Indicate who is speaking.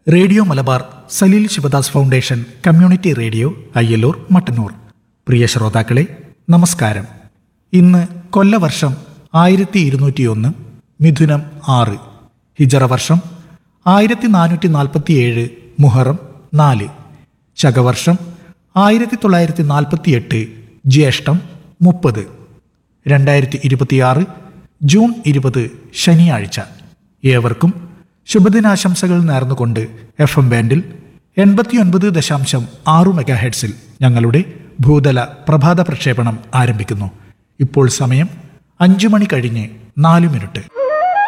Speaker 1: radio Malabar Saleel Sivadas foundation community radio Ayyallur Mattannur പ്രിയ ശ്രോതാക്കളെ നമസ്കാരം ഇന്ന് കൊല്ലവർഷം ആയിരത്തി ഇരുന്നൂറ്റിയൊന്ന് മിഥുനം ആറ് ഹിജറ വർഷം ആയിരത്തി നാനൂറ്റി നാൽപ്പത്തിയേഴ് മുഹറം നാല് ശകവർഷം ആയിരത്തി തൊള്ളായിരത്തി നാൽപ്പത്തിയെട്ട് ജ്യേഷ്ഠം മുപ്പത് രണ്ടായിരത്തി ഇരുപത്തിയാറ് ജൂൺ ഇരുപത് ശനിയാഴ്ച ഏവർക്കും ശുഭദിനാശംസകൾ നേർന്നുകൊണ്ട് എഫ് എം ബാൻഡിൽ എൺപത്തിയൊൻപത് ദശാംശം ആറു മെഗാ ഹെഡ്സിൽ ഞങ്ങളുടെ ഭൂതല പ്രഭാത പ്രക്ഷേപണം ആരംഭിക്കുന്നു ഇപ്പോൾ സമയം അഞ്ചു മണി കഴിഞ്ഞ് നാല് മിനിറ്റ്